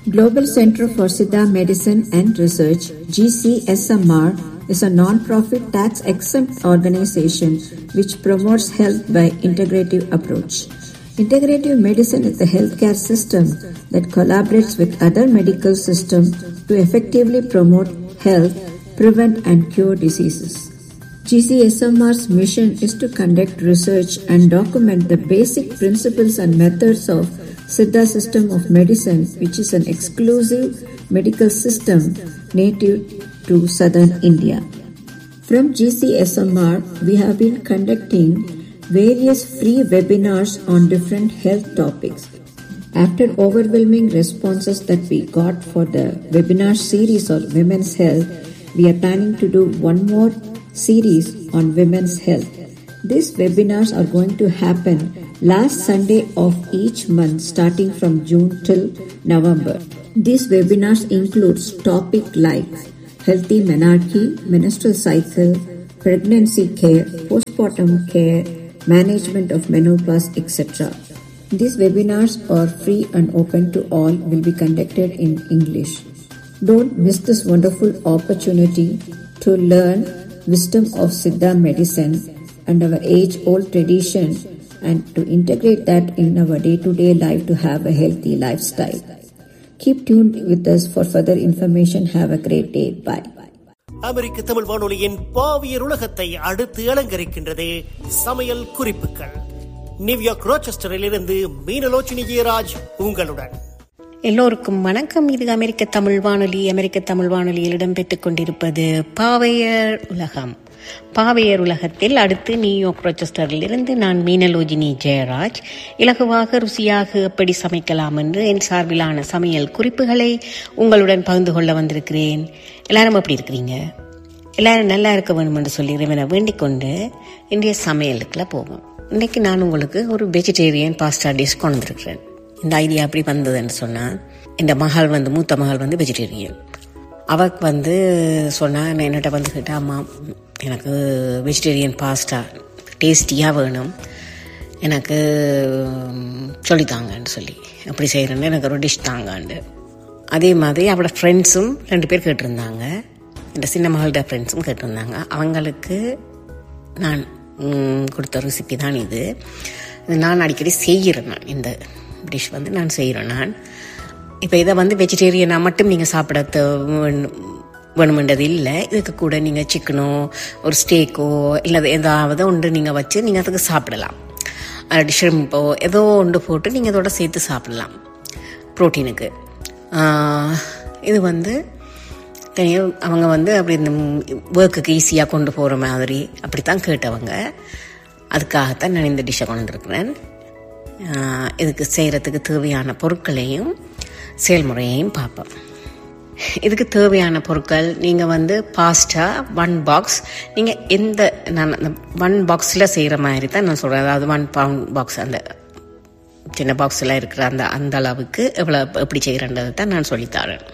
Global Center for Siddha Medicine and Research, GCSMR, is a non-profit tax-exempt organization which promotes health by integrative approach. Integrative medicine is a healthcare system that collaborates with other medical systems to effectively promote health, prevent and cure diseases. GCSMR's mission is to conduct research and document the basic principles and methods of Siddha system of medicine, which is an exclusive medical system native to southern India. From GCSMR, we have been conducting various free webinars on different health topics. After overwhelming responses that we got for the webinar series on women's health, we are planning to do one more series on women's health. These webinars are going to happen last Sunday of each month starting from June till November. These webinars includes topic like healthy menarche, menstrual cycle, pregnancy care, postpartum care, management of menopause, etc. These webinars are free and open to all will be conducted in English. Don't miss this wonderful opportunity to learn wisdom of Siddha medicine and our age old tradition and to integrate that in our day to day life to have a healthy lifestyle. Keep tuned with us for further information. Have a great day. Bye. அமெரிக்க தமிழ் வானொலியின் பாவியர் உலகத்தை அடுத்து அலங்கரிக்கின்றது சமையல் குறிப்புகள் New York ரோச்செஸ்டரில் இருந்து மீனலோச்சினி ஜெயராஜ் உங்களுடன் எல்லோருக்கும் வணக்கம் இது அமெரிக்க தமிழ் வானொலி அமெரிக்க தமிழ் வானொலியில் இடம்பெற்றுக் கொண்டிருப்பது பாவையர் உலகம் பாவையர் உலகத்தில் அடுத்து நியூயார்க் ரோச்செஸ்டரில் இருந்து நான் மீனலோஜினி ஜெயராஜ் இலகுவாக ருசியாக எப்படி சமைக்கலாம் என்று என் சார்பிலான சமையல் குறிப்புகளை உங்களுடன் பகிர்ந்து கொள்ள வந்திருக்கிறேன் எல்லாரும் எப்படி இருக்கிறீங்க எல்லாரும் நல்லா இருக்க வேணும் என்று சொல்லி இறைவனை வேண்டிக் கொண்டு இன்றைய சமையலுக்குள்ள போவோம் இன்னைக்கு நான் உங்களுக்கு ஒரு வெஜிடேரியன் பாஸ்டா டிஷ் கொண்டு வந்திருக்கிறேன் இந்த ஐடியா எப்படி வந்ததுன்னு சொன்னால் இந்த மகள் வந்து மூத்த மகள் வந்து வெஜிடேரியன் அவக்கு வந்து சொன்னால் நான் என்னட்ட வந்து கேட்டா அம்மா எனக்கு வெஜிடேரியன் பாஸ்டா டேஸ்டியாக வேணும் எனக்கு சொல்லித்தாங்கன்னு சொல்லி அப்படி செய்கிறேன்னு எனக்கு ஒரு டிஷ் தாங்காண்டு அதே மாதிரி அவளோட ஃப்ரெண்ட்ஸும் ரெண்டு பேர் கேட்டிருந்தாங்க இந்த சின்ன மகளோட ஃப்ரெண்ட்ஸும் கேட்டிருந்தாங்க அவங்களுக்கு நான் ம், கொடுத்த ரெசிபி தான் இது இது நான் அடிக்கடி செய்கிறேன் நான் இந்த டிஷ் வந்து நான் செய்கிறேன் நான் இப்போ இதை வந்து வெஜிடேரியனாக மட்டும் நீங்கள் சாப்பிட தே- வேணும்- வேணுமென்றது இல்லை இதுக்கு கூட நீங்கள் சிக்கனோ ஒரு ஸ்டேக்கோ இல்லை ஏதாவது ஒன்று நீங்கள் வச்சு நீங்கள் அதுக்கு சாப்பிடலாம் ஷ்ரிம்போ ஏதோ ஒன்று போட்டு நீங்கள் அதோட சேர்த்து சாப்பிடலாம் ப்ரோட்டீனுக்கு இது வந்து தனியாக அவங்க வந்து அப்படி இந்த ஒர்க்குக்கு ஈஸியாக கொண்டு போகிற மாதிரி அப்படித்தான் கேட்டவங்க அதுக்காகத்தான் நான் இந்த டிஷ்ஷை கொண்டு வந்திருக்கிறேன் ஆஹ் இதுக்கு செய்கிறதுக்கு தேவையான பொருட்களையும் செயல்முறையையும் பார்ப்போம் இதுக்கு தேவையான பொருட்கள் நீங்கள் வந்து பாஸ்டா ஒன் பாக்ஸ் நீங்கள் எந்த நான் அந்த ஒன் பாக்ஸில் செய்கிற மாதிரி தான் நான் சொல்கிறேன் அதாவது ஒன் பவுண்ட் பாக்ஸ் அந்த சின்ன பாக்ஸில் இருக்கிற அந்த அந்த அளவுக்கு எவ்வளோ எப்படி செய்கிறன்றது தான் நான் சொல்லித்தரேன்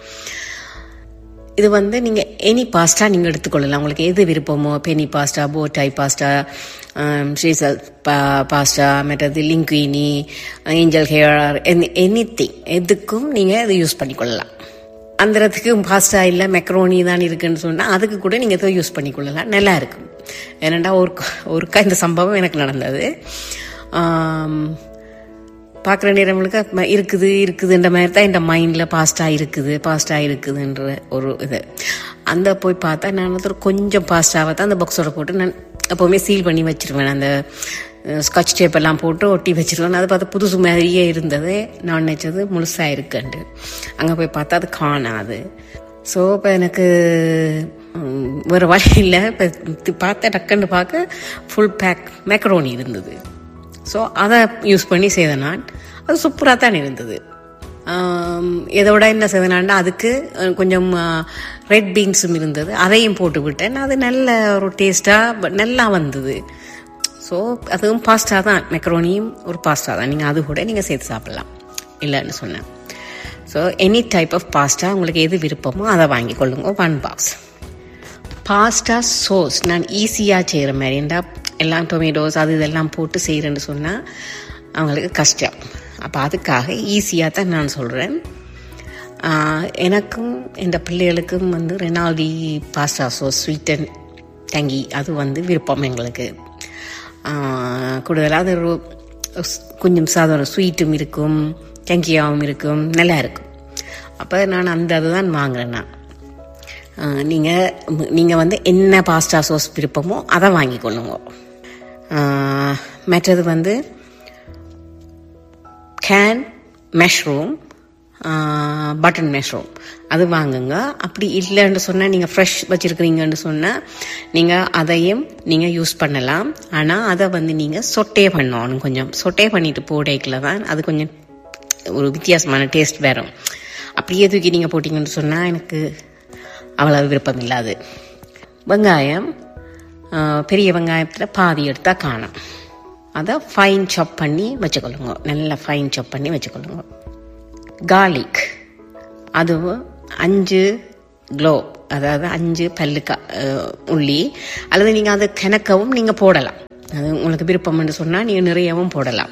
இது வந்து நீங்கள் எனி பாஸ்டா நீங்கள் எடுத்துக்கொள்ளலாம் உங்களுக்கு எது விருப்பமோ பெனி பாஸ்டா போட்டாய் பாஸ்டா ஸ்ரீசல் பா பாஸ்டா மற்றது linguine angel hair anything எதுக்கும் நீங்கள் இதை யூஸ் பண்ணிக்கொள்ளலாம் அந்தரத்துக்கு பாஸ்டா இல்லை மெக்ரோனி தான் இருக்குன்னு சொன்னால் அதுக்கு கூட நீங்கள் இதை யூஸ் பண்ணிக்கொள்ளலாம் நல்லா இருக்கும் ஏன்னாண்டா ஒரு ஒருக்கா இந்த சம்பவம் எனக்கு நடந்தது ஆம், பார்க்குற நேரங்களுக்கு ம- இருக்குது இருக்குதுன்ற மாதிரி தான் என் மைண்டில் பாஸ்டா இருக்குது பாஸ்டா இருக்குதுன்ற ஒரு இது அந்த போய் பார்த்தா நான் வந்து ஒரு கொஞ்சம் பாஸ்டாவை தான் அந்த பாக்ஸோட போட்டு நான் எப்போவுமே சீல் பண்ணி வச்சிருவேன் அந்த ஸ்காட்ச் டேப் எல்லாம் போட்டு ஒட்டி வச்சிருவேன் அது பார்த்தா புதுசு மாதிரியே இருந்தது நான் நினச்சது முழுசாக இருக்குண்டு அங்கே போய் பார்த்தா அது காணாது ஸோ இப்போ எனக்கு ம், வேறு வழி இல்லை இப்போ பார்த்த டக்குன்னு பார்க்க ஃபுல் பேக் மேக்ரோனி இருந்தது ஸோ அதை யூஸ் பண்ணி செய்தேன் நான் அது சூப்பராக தான் இருந்தது ஆம், இதோட என்ன செய்தேனாண்டா அதுக்கு அஹ், கொஞ்சம் ரெட் பீன்ஸும் இருந்தது அதையும் போட்டு விட்டேன் அது நல்ல ஒரு டேஸ்ட்டாக நல்லா வந்தது ஸோ அதுவும் பாஸ்டா தான் மெக்ரோனியும் ஒரு பாஸ்டா தான் நீங்கள் அது கூட நீங்கள் சேர்த்து சாப்பிடலாம் இல்லைன்னு சொன்னேன் so any type of pasta உங்களுக்கு எது விருப்பமோ அதை வாங்கி கொள்ளுங்க ஒன் பாக்ஸ் பாஸ்டா சோஸ் நான் ஈஸியாக செய்கிற மாதிரி ஏன்டா எல்லாம் டொமேட்டோஸ் அது இதெல்லாம் போட்டு செய்கிறேன்னு சொன்னால் அவங்களுக்கு கஷ்டம் அப்போ அதுக்காக ஈஸியாக தான் நான் சொல்கிறேன் ஆஹ், எனக்கும் என் பிள்ளைகளுக்கும் வந்து ரெனால்டி pasta sauce sweet and tangy அது வந்து விருப்பம் எங்களுக்கு ஆஹ், கூடுதலாக அது ஒரு ஸ்- கொஞ்சம் சாதாரண ஸ்வீட்டும் இருக்கும் டங்கியாவும் இருக்கும் நல்லா இருக்கும் அப்போ நான் அந்த அதுதான் வாங்குறேன் நான் நீங்கள் நீங்கள் வந்து என்ன பாஸ்டா சோஸ் விருப்பமோ அதை வாங்கிக்கொள்ளுங்க ஆஹ், மற்றது வந்து கேன் மஷ்ரூம் பட்டன் மஷ்ரூம் அது வாங்குங்க அப்படி இல்லைன்னு சொன்னால் நீங்கள் ஃப்ரெஷ் வச்சுருக்கிறீங்கன்னு சொன்னால் நீங்கள் அதையும் நீங்கள் யூஸ் பண்ணலாம் ஆனால் அதை வந்து நீங்கள் சொட்டே பண்ணணும் கொஞ்சம் சொட்டே பண்ணிட்டு போடைக்கில் தான் அது கொஞ்சம் ஒரு வித்தியாசமான டேஸ்ட் வரும் அப்படியே தூக்கி நீங்கள் போட்டிங்கன்னு சொன்னால் எனக்கு அவ்வளவு விருப்பம் இல்லாது வெங்காயம் ஆஹ், பெரிய வெங்காயத்தில் பாதி எடுத்தால் காணும் அதை ஃபைன் சாப் பண்ணி வச்சுக்கொள்ளுங்க நல்லா ஃபைன் சாப் பண்ணி வச்சுக்கொள்ளுங்க கார்லிக் அது அஞ்சு க்ளோ அதாவது அஞ்சு பல்லுக்கா அஹ், உள்ளி அல்லது நீங்கள் அதை கிணக்கவும் நீங்கள் போடலாம் அது உங்களுக்கு விருப்பம்னு சொன்னால் நீங்கள் நிறையவும் போடலாம்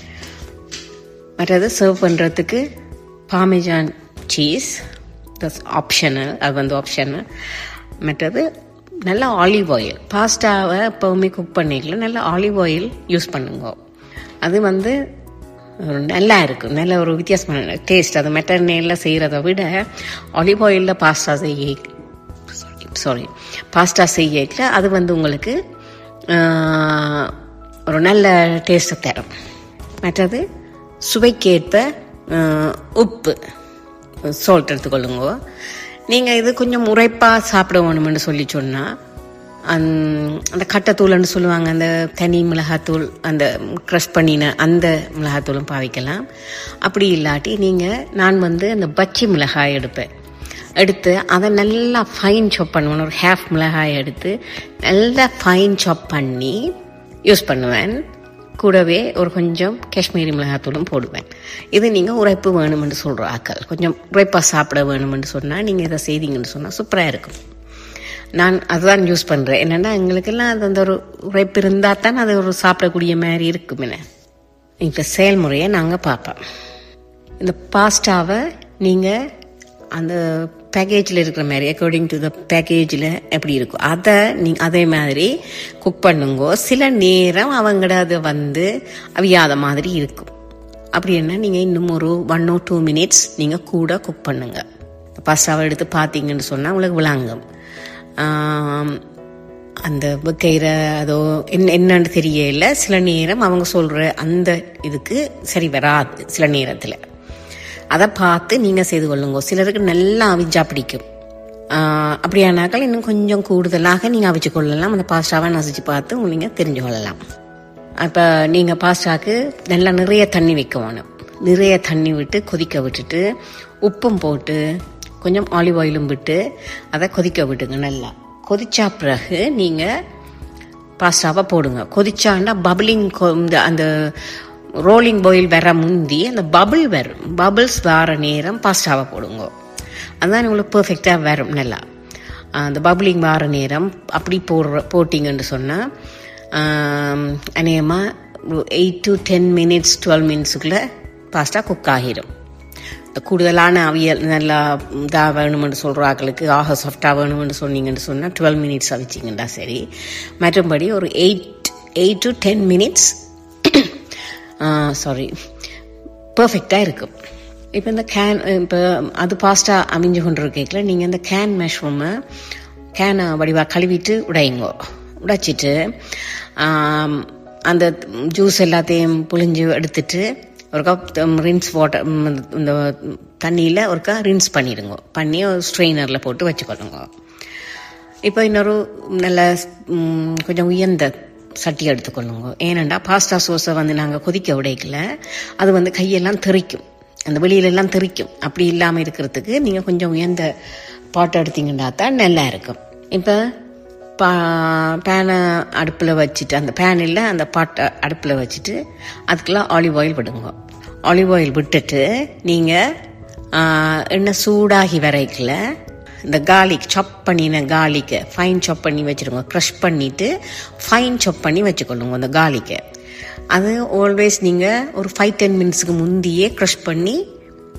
மற்றது சர்வ் பண்ணுறதுக்கு பாமிஜான் சீஸ் தட்ஸ் ஆப்ஷனல் அது வந்து ஆப்ஷனல் மற்றது நல்ல ஆலிவ் ஆயில் பாஸ்டாவை எப்போவுமே குக் பண்ணிக்கல நல்ல ஆலிவ் ஆயில் யூஸ் பண்ணுங்க அது வந்து ஒரு நல்லா இருக்கும் நல்ல ஒரு வித்தியாசமான டேஸ்ட் அது மெட்டர்னேல செய்கிறத விட ஆலிவ் ஆயிலில் பாஸ்டா செய்ய சாரி பாஸ்டா செய்யல அது வந்து உங்களுக்கு ஆஹ், ஒரு நல்ல டேஸ்ட்டை தரும் மற்றது சுவைக்கேற்ப ஆஹ், உப்பு சால்ட் எடுத்துக்கொள்ளுங்க நீங்கள் இது கொஞ்சம் உரைப்பாக சாப்பிட வேணும்னு சொல்லி சொன்னால் அந்த கட்டைத்தூள்னு சொல்லுவாங்க அந்த தனி மிளகாத்தூள் அந்த க்ரஷ் பண்ணின அந்த மிளகாத்தூளும் பாவிக்கலாம் அப்படி இல்லாட்டி நீங்கள் நான் வந்து அந்த பச்சி மிளகாய் எடுப்பேன் எடுத்து அதை நல்லா ஃபைன் சாப் பண்ணுவேன் ஒரு ஹாஃப் மிளகாய் எடுத்து நல்லா ஃபைன் சாப் பண்ணி யூஸ் பண்ணுவேன் கூடவே ஒரு கொஞ்சம் காஷ்மீரி மிளகாத்தூளும் போடுவேன் இது நீங்கள் உரைப்பு வேணுமென்று சொல்கிற ஆக்கள் கொஞ்சம் உரைப்பாக சாப்பிட வேணுமென்று சொன்னால் நீங்கள் இதை செய்தீங்கன்னு சொன்னால் சூப்பராக இருக்கும் நான் அதுதான் யூஸ் பண்ணுறேன் என்னென்னா எங்களுக்கெல்லாம் அது அந்த ஒரு உரைப்பு இருந்தால் தான் அது ஒரு சாப்பிடக்கூடிய மாதிரி இருக்குமே இப்போ செயல்முறையை நாங்கள் பார்ப்போம் இந்த பாஸ்டாவை நீங்கள் அந்த பேக்கேஜில் இருக்கிற மாதிரி அக்கார்டிங் டு த பேக்கேஜில் எப்படி இருக்கும் அதை நீங்கள் அதே மாதிரி குக் பண்ணுங்கோ சில நேரம் அவங்கட அது வந்து அவியாத மாதிரி இருக்கும் அப்படி என்ன நீங்கள் இன்னும் ஒரு ஒன் ஓ டூ மினிட்ஸ் நீங்கள் கூட குக் பண்ணுங்க பாஸ்டாவை எடுத்து பார்த்தீங்கன்னு சொன்னால் உங்களுக்கு விளாங்கும் ஆம், அந்த வைக்கிற அதோ என்ன என்னன்னு தெரியல சில நேரம் அவங்க சொல்கிற அந்த இதுக்கு சரி வராது சில நேரத்தில் அதை பார்த்து நீங்கள் செய்து கொள்ளுங்க சிலருக்கு நல்லா அவிஞ்சா பிடிக்கும் ஆஹ் அப்படியானாக்கள் இன்னும் கொஞ்சம் கூடுதலாக நீங்கள் அவிச்சு கொள்ளலாம் அந்த பாஸ்டாவை நசிச்சு பார்த்து நீங்கள் தெரிஞ்சு கொள்ளலாம் அப்போ நீங்கள் பாஸ்டாக்கு நல்லா நிறைய தண்ணி வைக்க வேணும் நிறைய தண்ணி விட்டு கொதிக்க விட்டுட்டு உப்பும் போட்டு கொஞ்சம் ஆலிவ் ஆயிலும் விட்டு அதை கொதிக்க விட்டுங்க நல்லா கொதிச்சா பிறகு நீங்கள் பாஸ்டாவை போடுங்க கொதிச்சாண்டா பபிளிங் இந்த அந்த ரோலிங் பாயில் வர முந்தி அந்த பபிள் வரும் பபிள்ஸ் வர நேரம் பாஸ்டாவை போடுங்க அதுதான் உங்களுக்கு பெர்ஃபெக்டாக வரும் நல்லா அந்த பபிளிங் வர நேரம் அப்படி போடுற போட்டிங்கன்னு சொன்னால் அநேகமாக eight to ten minutes twelve மினிட்ஸுக்குள்ளே பாஸ்டா குக் ஆகிடும் இந்த கூடுதலான அவியல் நல்லா இதாக வேணுமென்று சொல்கிற ஆக்களுக்கு ஆக சாஃப்டாக வேணுமென்று சொன்னீங்கன்னு சொன்னால் டுவெல் மினிட்ஸ் அவிச்சிங்கண்டா சரி மற்றபடி ஒரு eight eight to ten minutes sorry பர்ஃபெக்டாக இருக்கும் இப்போ இந்த கேன் இப்போ அது பாஸ்ட்டாக அமைஞ்சு கொண்டு இருக்கல நீங்கள் இந்த கேன் மஷ்ரூமை கேனை வடிவாக கழுவிட்டு உடையுங்க உடைச்சிட்டு ஆம், அந்த ஜூஸ் எல்லாத்தையும் புழிஞ்சு எடுத்துட்டு ஒரு கப் ரின்ஸ் வாட்டர் இந்த தண்ணியில் ஒருக்கா ரின்ஸ் பண்ணிடுங்க பண்ணி ஒரு ஸ்ட்ரெயினரில் போட்டு வச்சுக்கொள்ளுங்க இப்போ இன்னொரு நல்ல ம், கொஞ்சம் உயர்ந்த சட்டி எடுத்துக்கொள்ளுங்க ஏனண்டா பாஸ்தா சோஸை வந்து நாங்கள் கொதிக்க விடைக்கல அது வந்து கையெல்லாம் தெறிக்கும் அந்த வெளியிலெல்லாம் தெறிக்கும் அப்படி இல்லாமல் இருக்கிறதுக்கு நீங்கள் கொஞ்சம் உயர்ந்த பாட்டை எடுத்தீங்கன்னா தான் நல்லா இருக்கும் இப்போ பா பேனை அடுப்பில் வச்சுட்டு அந்த பேனில் அந்த பாட்டை அடுப்பில் வச்சுட்டு அதுக்கெல்லாம் ஆலிவ் ஆயில் விடுங்க ஆலிவ் ஆயில் விட்டுட்டு நீங்கள் எண்ணெய் சூடாகி வரைக்கல இந்த கார்லிக் சாப் பண்ணின கார்லிக்கை ஃபைன் சாப் பண்ணி வச்சுருங்க க்ரஷ் பண்ணிவிட்டு ஃபைன் சாப் பண்ணி வச்சுக்கொள்ளுங்க அந்த கார்லிக்கை அது ஆல்வேஸ் நீங்கள் ஒரு ஃபைவ் டென் மினிட்ஸுக்கு முந்தியே க்ரஷ் பண்ணி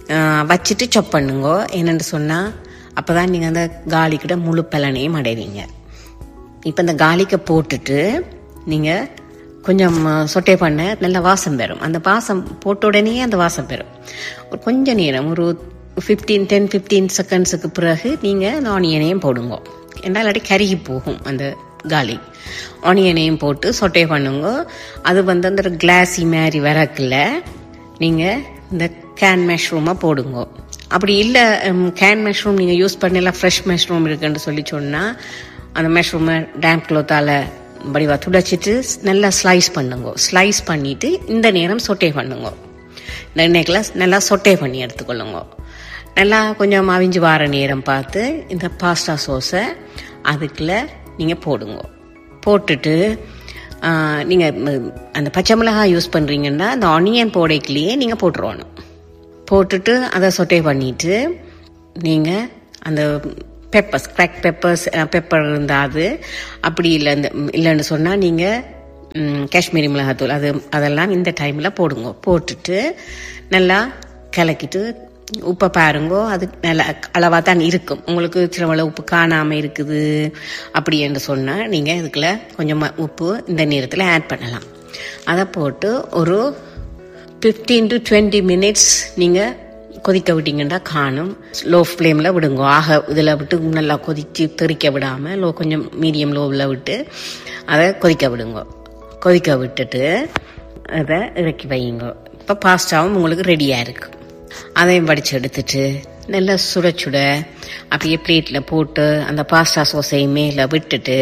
வச்சுட்டு சொப் பண்ணுங்க என்னென்னு சொன்னால் அப்போ தான் நீங்கள் அந்த காலிக்கிட்ட முழு பலனையும் அடைவீங்க இப்போ இந்த காலிக்கை போட்டுட்டு நீங்கள் கொஞ்சம் சொட்டே பண்ண நல்ல வாசம் பெறும் அந்த வாசம் போட்ட உடனே அந்த வாசம் பெறும் ஒரு கொஞ்ச நேரம் ஒரு ஃபிஃப்டீன் டென் ஃபிஃப்டீன் செகண்ட்ஸுக்கு பிறகு நீங்கள் அந்த ஆனியனையும் போடுங்க ஏன்னா இல்லாட்டி கருகி போகும் அந்த காலி ஆனியனையும் போட்டு சொட்டே பண்ணுங்க அது வந்து அந்த கிளாஸி மாதிரி வரக்குல நீங்கள் இந்த கேன் மஷ்ரூமை போடுங்க அப்படி இல்லை கேன் மஷ்ரூம் நீங்கள் யூஸ் பண்ணலாம் ஃப்ரெஷ் மஷ்ரூம் இருக்குன்னு சொல்லி சொன்னால் அந்த மஷ்ரூமை டேம் க்ளோத்தால் வடிவா துடைச்சிட்டு நல்லா ஸ்லைஸ் பண்ணுங்க ஸ்லைஸ் பண்ணிட்டு இந்த நேரம் சொட்டே பண்ணுங்க இந்த எண்ணெய்க்குள்ள நல்லா சொட்டே பண்ணி எடுத்துக்கொள்ளுங்க நல்லா கொஞ்சம் அவிஞ்சு வார நேரம் பார்த்து இந்த பாஸ்தா சோஸை அதுக்குள்ள நீங்கள் போடுங்க போட்டுட்டு நீங்கள் அந்த பச்சை மிளகாய் யூஸ் பண்ணுறீங்கன்னா அந்த ஆனியன் போடைக்குள்ளேயே நீங்கள் போட்டுருவானும் போட்டுட்டு அதை சொட்டே பண்ணிட்டு நீங்கள் அந்த பெப்பர்ஸ் கிராக் பெப்பர்ஸ் பெப்பர் இருந்தால் அது அப்படி இல்லை இந்த இல்லைன்னு சொன்னால் நீங்கள் காஷ்மீரி மிளகாத்தூள் அது அதெல்லாம் இந்த டைமில் போடுங்க போட்டுட்டு நல்லா கலக்கிட்டு உப்பை பாருங்கோ அது நல்லா அளவாக தான் இருக்கும் உங்களுக்கு சிலவள உப்பு காணாமல் இருக்குது அப்படி என்று சொன்னால் நீங்கள் இதுக்குள்ள கொஞ்சமாக உப்பு இந்த நேரத்தில் ஆட் பண்ணலாம் அதை போட்டு ஒரு ஃபிஃப்டீன் டு டுவெண்ட்டி மினிட்ஸ் நீங்கள் கொதிக்க விட்டீங்கன்னா காணும் லோ ஃப்ளேமில் விடுங்க ஆக இதில் விட்டு நல்லா கொதித்து தெறிக்க விடாமல் லோ கொஞ்சம் மீடியம் லோவில் விட்டு அதை கொதிக்க விடுங்க கொதிக்க விட்டுட்டு அதை இறக்கி வைங்க இப்போ பாஸ்டாவும் உங்களுக்கு ரெடியாக இருக்கு அதையும் வடித்து எடுத்துட்டு நல்லா சுட சுட அப்படியே பிளேட்டில் போட்டு அந்த பாஸ்டா சோஸையும் மேலே விட்டுட்டு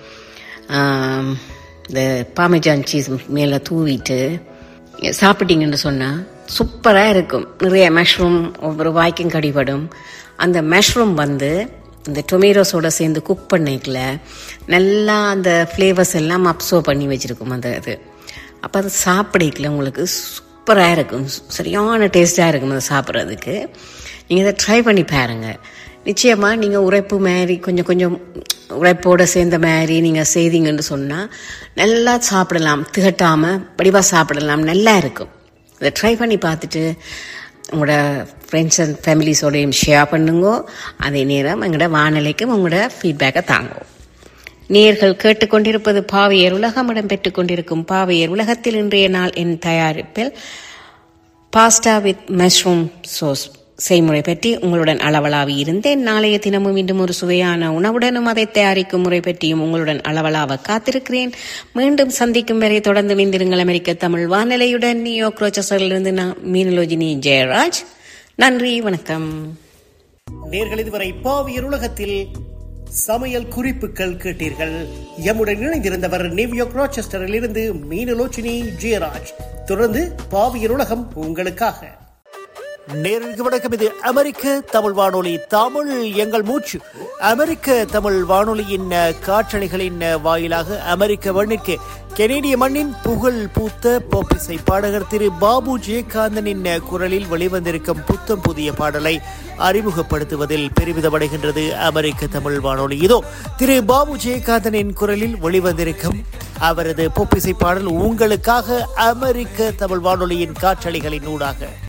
இந்த பாமிஜான் சீஸ் மேலே தூவிட்டு சாப்பிட்டீங்கன்னு சொன்னால் சூப்பராக இருக்கும் நிறைய மஷ்ரூம் ஒவ்வொரு வாய்க்கும் கடிபடும் அந்த மஷ்ரூம் வந்து இந்த டொமேட்டோஸோட சேர்ந்து குக் பண்ணிக்கல நல்லா அந்த ஃப்ளேவர்ஸ் எல்லாம் அப்சர்வ் பண்ணி வச்சுருக்கும் அந்த இது அப்போ அது சாப்பிடக்கல உங்களுக்கு சூப்பராக இருக்கும் சரியான டேஸ்ட்டாக இருக்கும் அதை சாப்பிட்றதுக்கு நீங்கள் இதை ட்ரை பண்ணி பாருங்கள் நிச்சயமாக நீங்கள் உரைப்பு மாதிரி கொஞ்சம் கொஞ்சம் உரைப்போடு சேர்ந்த மாதிரி நீங்கள் செய்தீங்கன்னு சொன்னால் நல்லா சாப்பிடலாம் திகட்டாமல் வடிவாக சாப்பிடலாம் நல்லா இருக்கும் இதை ட்ரை பண்ணி பார்த்துட்டு உங்களோட ஃப்ரெண்ட்ஸ் அண்ட் ஃபேமிலிஸோடையும் ஷேர் பண்ணுங்க அதே நேரம் எங்களோட வானிலைக்கும் உங்களோட ஃபீட்பேக்கை தாங்கும் நேர்கள் கேட்டுக்கொண்டிருப்பது பாவையர் உலகம் இடம்பெற்றுக் கொண்டிருக்கும் பாவையர் உலகத்தில் இன்றைய நாள் என் தயாரிப்பில் பாஸ்டா வித் மஷ்ரூம் சோஸ் செய்முறை பற்றி உங்களுடன் அளவலாவி இருந்தேன் நாளைய தினமும் மீண்டும் ஒரு சுவையான உணவுடனும் அதை தயாரிக்கும் முறை பற்றியும் உங்களுடன் அளவலாவ காத்திருக்கிறேன் மீண்டும் சந்திக்கும் வரை தொடர்ந்து நிந்திருங்கள் அமெரிக்க தமிழ் வானிலையுடன் நியோ குரோச்சஸிலிருந்து நான் மீனலோஜினி ஜெயராஜ் நன்றி வணக்கம் நேர்கள் இதுவரை பாவியர் உலகத்தில் சமையல் குறிப்புகள் கேட்டீர்கள் எம்முடன் இணைந்திருந்தவர் நியூயார்க் ராச்செஸ்டரில் இருந்து மீனலோச்சினி ஜெயராஜ் தொடர்ந்து பாவியர் உலகம் உங்களுக்காக நேருக்கு வணக்கம் இது அமெரிக்க தமிழ் வானொலி தமிழ் எங்கள் மூச்சு அமெரிக்க தமிழ் வானொலியின் காற்றலைகளின் வாயிலாக அமெரிக்க மண்ணிற்கு கெனேடிய மண்ணின் புகழ் பூத்த போப்பிசை பாடகர் திரு பாபு ஜெயகாந்தனின் குரலில் வெளிவந்திருக்கும் புத்தம் புதிய பாடலை அறிமுகப்படுத்துவதில் பெருமிதமடைகின்றது அமெரிக்க தமிழ் வானொலி இதோ திரு பாபு ஜெயகாந்தனின் குரலில் வெளிவந்திருக்கும் அவரது பொப்பிசை பாடல் உங்களுக்காக அமெரிக்க தமிழ் வானொலியின் காற்றலைகளின் ஊடாக